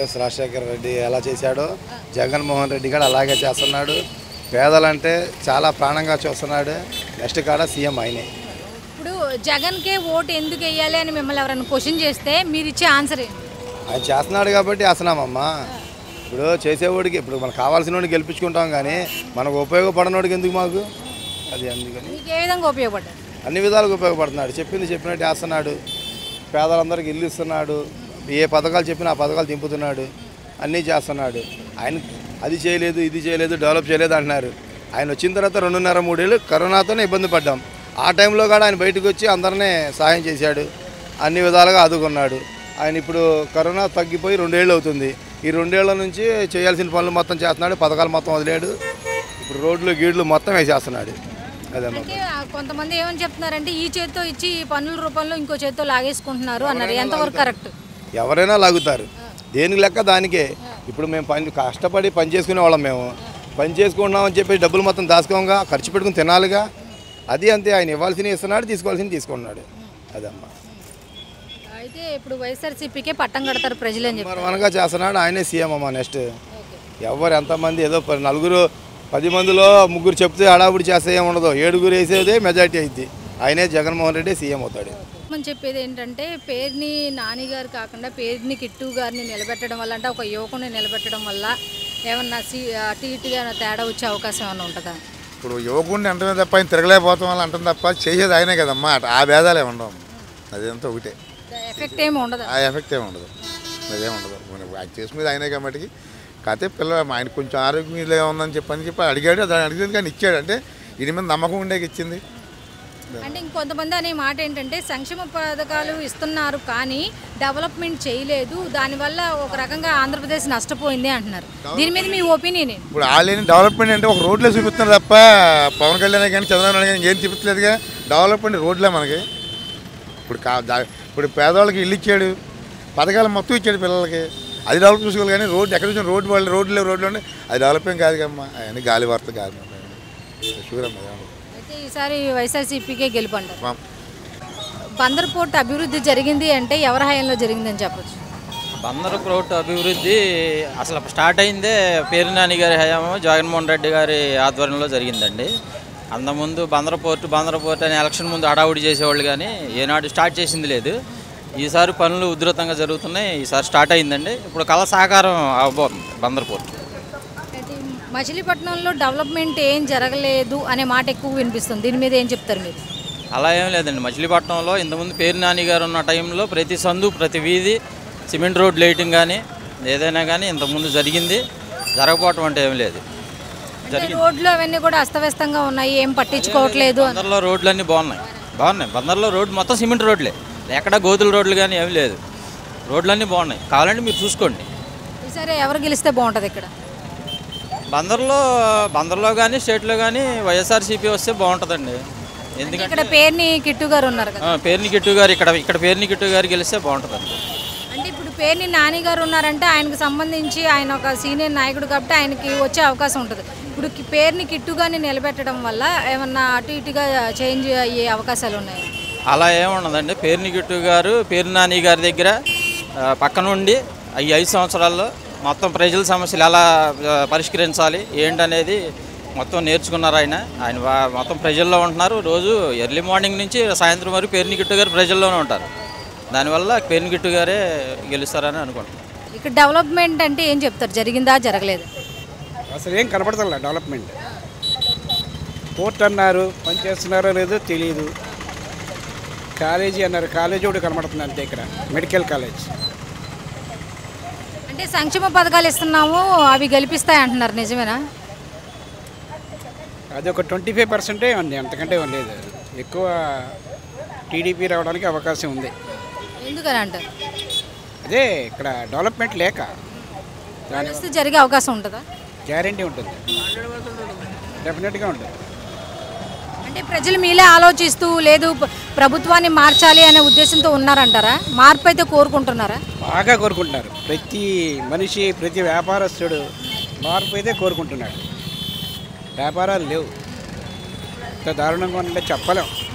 YS Rajasekhara Reddy ఎలా చేశాడో జగన్మోహన్ రెడ్డి కూడా అలాగే చేస్తున్నాడు పేదలంటే చాలా ప్రాణంగా చూస్తున్నాడు నెక్స్ట్ కాడ సీఎం ఆయనే ఇప్పుడు జగన్కే ఓటు ఎందుకు వేయాలి అని మిమ్మల్ని ఎవరైనా క్వశ్చన్ చేస్తే మీరు ఇచ్చే ఆన్సర్ ఏంటి ఆయన చేస్తున్నాడు కాబట్టి వేస్తున్నామమ్మా ఇప్పుడు చేసేవాడికి ఇప్పుడు మనకు కావాల్సిన వాడికి గెలిపించుకుంటాం కానీ మనకు ఉపయోగపడనోడికి ఎందుకు మాకు అది అందుకని మీకు ఏ విధంగా ఉపయోగపడ్డారు అన్ని విధాలుగా ఉపయోగపడుతున్నాడు చెప్పింది చెప్పినట్టు వేస్తున్నాడు పేదలందరికీ ఇల్లు ఇస్తున్నాడు ఏ పథకాలు చెప్పినా ఆ పథకాలు దింపుతున్నాడు అన్నీ చేస్తున్నాడు ఆయన అది చేయలేదు ఇది చేయలేదు డెవలప్ చేయలేదు అంటున్నారు ఆయన వచ్చిన తర్వాత రెండున్నర మూడేళ్ళు కరోనాతోనే ఇబ్బంది పడ్డాం ఆ టైంలో కూడా ఆయన బయటకు వచ్చి అందరినీ సహాయం చేశాడు అన్ని విధాలుగా ఆదుకున్నాడు ఆయన ఇప్పుడు కరోనా తగ్గిపోయి రెండేళ్ళు అవుతుంది ఈ రెండేళ్ల నుంచి చేయాల్సిన పనులు మొత్తం చేస్తున్నాడు పథకాలు మొత్తం వదిలేడు ఇప్పుడు రోడ్లు గీడ్లు మొత్తం వేసేస్తున్నాడు అదమ్మా అంటే ఆ, కొంతమంది ఏమని చెప్తున్నారంటే ఈ చేత్తో ఇచ్చి ఈ పన్నుల రూపంలో ఇంకో చేత్తో లాగేసుకుంటున్నారు అన్నారు ఎంతవరకు కరెక్ట్ ఎవరైనా లాగుతారు దేనికి లెక్క దానికే ఇప్పుడు మేము పని కష్టపడి పని చేసుకునే వాళ్ళం మేము పని చేసుకుంటున్నామని చెప్పి డబ్బులు మొత్తం దాచుకోగా ఖర్చు పెట్టుకుని తినాలిగా అది అంతే ఆయన ఇవ్వాల్సినవి ఇస్తున్నాడు తీసుకోవాల్సింది తీసుకుంటున్నాడు అదమ్మా అయితే ఇప్పుడు వైఎస్ఆర్సీపీకే పట్టం కడతారు ప్రజలు అని చెప్పి నెంబర్ వన్గా చేస్తున్నాడు ఆయనే సీఎం అమ్మా నెక్స్ట్ ఎవరు ఎంతమంది ఏదో ప- నలుగురు పది మందిలో ముగ్గురు చెప్తే హడావుడి చేస్తే ఏమి ఉండదు ఏడుగురు వేసేదే మెజార్టీ అయింది ఆయనే జగన్మోహన్ రెడ్డి సీఎం అవుతాడు మనం చెప్పేది ఏంటంటే పేరుని నాని గారు కాకుండా పేరుని కిట్టు గారిని నిలబెట్టడం వల్ల అంటే ఒక యువకుని నిలబెట్టడం వల్ల ఏమన్నా సీ అటు ఇటుగా ఏమైనా తేడా వచ్చే అవకాశం ఏమైనా ఉంటుందా ఇప్పుడు యువకుడిని అంటమే తప్ప ఆయన తిరగలేకపోతాం వల్ల అంటాం తప్ప చేసేది ఆయనే కదమ్మా ఆ భేదాలే ఉండవు అదంతా ఒకటే ఎఫెక్ట్ ఏమి ఉండదు ఆ ఎఫెక్ట్ ఏమి ఉండదు అదేం ఉండదు మన ఆయన చేసుకునేది ఆయనే కాబట్టి కాకపోతే పిల్ల ఆయన కొంచెం ఆరోగ్యం ఇదిగా ఉందని చెప్పని చెప్పి అడిగాడు అది అడిగింది కానీ ఇచ్చాడు అంటే ఇది మీద నమ్మకం ఉండేకి ఇచ్చింది అంటే ఇంకొంతమంది అనే మాట ఏంటంటే సంక్షేమ పథకాలు ఇస్తున్నారు కానీ డెవలప్మెంట్ చేయలేదు దానివల్ల ఒక రకంగా ఆంధ్రప్రదేశ్ నష్టపోయింది అంటున్నారు దీని మీద మీ ఒపీనియన్ ఏంటి ఇప్పుడు వాళ్ళని డెవలప్మెంట్ అంటే ఒక రోడ్లే చూపిస్తున్నారు తప్ప పవన్ కళ్యాణ్ కానీ చంద్రబాబు నాయుడు కానీ ఏం చూపించలేదుగా డెవలప్మెంట్ రోడ్లే మనకి ఇప్పుడు కా దా- ఇప్పుడు పేదవాళ్ళకి ఇల్లు ఇచ్చాడు పథకాలు మొత్తం ఇచ్చాడు పిల్లలకి అది డెవలప్ చూసుకోవాలి కానీ రోడ్డు ఎక్కడ చూసిన రోడ్డు వాళ్ళు రోడ్లు రోడ్లు ఉండి అది డెవలపింగ్ కాదు కమ్మా అవన్నీ గాలి వార్త కాదు షూర్ అమ్మా ఏమన్నా. అయితే ఈసారి వైఎస్ఆర్సీపీకే గెలుపంటారు మా- బందర్ పోర్ట్ అభివృద్ధి జరిగింది అంటే ఎవరి హయాంలో జరిగిందని చెప్పొచ్చు బందరు రోడ్ అభివృద్ధి అసలు స్టార్ట్ అయిందే పేరు నాని గారి హయాము జగన్మోహన్ రెడ్డి గారి ఆధ్వర్యంలో జరిగిందండి అంతకుముందు బందర పోర్టు బందర పోర్టు అని ఎలక్షన్ ముందు హడావుడి చేసేవాళ్ళు కానీ ఏనాడు స్టార్ట్ చేసింది లేదు ఈసారి పనులు ఉధృతంగా జరుగుతున్నాయి ఈసారి స్టార్ట్ అయిందండి ఇప్పుడు కళ సహకారం అవబోతుంది బందర్ పోర్టు అయితే మచిలీపట్నంలో డెవలప్మెంట్ ఏం జరగలేదు అనే మాట ఎక్కువ వినిపిస్తుంది దీని మీద ఏం చెప్తారు మీరు అలా ఏం లేదండి మచిలీపట్నంలో ఇంతకుముందు పేరు నాని గారు ఉన్న టైంలో ప్రతి సందు ప్రతి వీధి సిమెంట్ రోడ్ లైటింగ్ కానీ ఏదైనా కానీ ఇంతకుముందు జరిగింది జరగపోవటం అంటే ఏం లేదు అంటే రోడ్లు అవన్నీ కూడా అస్తవ్యస్తంగా ఉన్నాయి ఏం పట్టించుకోవట్లేదు అని. బందర్లో రోడ్లన్నీ బాగున్నాయి బాగున్నాయి బందర్లో రోడ్ మొత్తం సిమెంట్ రోడ్లే ఎక్కడ గోతుల రోడ్లు కానీ ఏమి లేదు రోడ్లన్నీ బాగున్నాయి కావాలంటే మీరు చూసుకోండి ఈసారి ఎవరు గెలిస్తే బాగుంటుంది ఇక్కడ బందర్లో బందర్లో కానీ స్టేట్లో కానీ వైఎస్ఆర్సీపీ వస్తే బాగుంటుందండి ఎందుకంటే ఇక్కడ పేరుని కిట్టు గారు ఉన్నారు కదా ఆ, పేర్ని కిట్టు గారు ఇక్కడ ఇక్కడ పేర్ని కిట్టు గారు గెలిస్తే బాగుంటుందండి అంటే ఇప్పుడు పేరుని నాని గారు ఉన్నారంటే ఆయనకు సంబంధించి ఆయన ఒక సీనియర్ నాయకుడు కాబట్టి ఆయనకి వచ్చే అవకాశం ఉంటుంది ఇప్పుడు కి- పేరుని కిట్టుగాని నిలబెట్టడం వల్ల ఏమన్నా అటు ఇటుగా చేంజ్ అయ్యే అవకాశాలు ఉన్నాయి అలా ఏముండదండి పేర్ని కిట్టు గారు పేరు నాని గారి దగ్గర ఆ, పక్క నుండి ఈ ఐదు సంవత్సరాల్లో మొత్తం ప్రజల సమస్యలు ఎలా ఆ, పరిష్కరించాలి ఏంటనేది మొత్తం నేర్చుకున్నారు ఆయన ఆయన వా- మొత్తం ప్రజల్లో ఉంటున్నారు రోజు ఎర్లీ మార్నింగ్ నుంచి సాయంత్రం వరకు పేర్ని కిట్టు గారు ప్రజల్లోనే ఉంటారు దానివల్ల పేర్ని కిట్టు గారే గెలుస్తారని అనుకుంటున్నాను ఇక్కడ డెవలప్మెంట్ అంటే ఏం చెప్తారు జరిగిందా జరగలేదు అసలు ఏం కనపడతలే డెవలప్మెంట్ పోర్ట్ అన్నారు పని చేస్తున్నారో లేదో తెలియదు కాలేజీ అన్నారు కాలేజీ కూడా కనపడుతుంది అంతే ఇక్కడ మెడికల్ కాలేజ్ అంటే సంక్షేమ పథకాలు ఇస్తున్నాము అవి గెలిపిస్తాయి అంటున్నారు నిజమేనా అది ఒక ట్వంటీ ఫైవ్ పర్సెంటే ఉంది అంతకంటే ఏం లేదు ఎక్కువ టీడీపీ రావడానికి అవకాశం ఉంది ఎందుకని అంటారు అదే ఇక్కడ డెవలప్మెంట్ లేక దాని వస్తే జరిగే అవకాశం ఉంటుందా గ్యారంటీ ఉంటుంది డెఫినెట్గా ఉంటుంది అంటే ప్రజలు మీలే ఆలోచిస్తూ లేదు ప- ప్రభుత్వాన్ని మార్చాలి అనే ఉద్దేశంతో ఉన్నారంటారా మార్పు అయితే కోరుకుంటున్నారా బాగా కోరుకుంటున్నారు ప్రతి మనిషి ప్రతి వ్యాపారస్తుడు మార్పు అయితే కోరుకుంటున్నాడు వ్యాపారాలు లేవు ఇంత దారుణంగా ఉంటే చెప్పలేం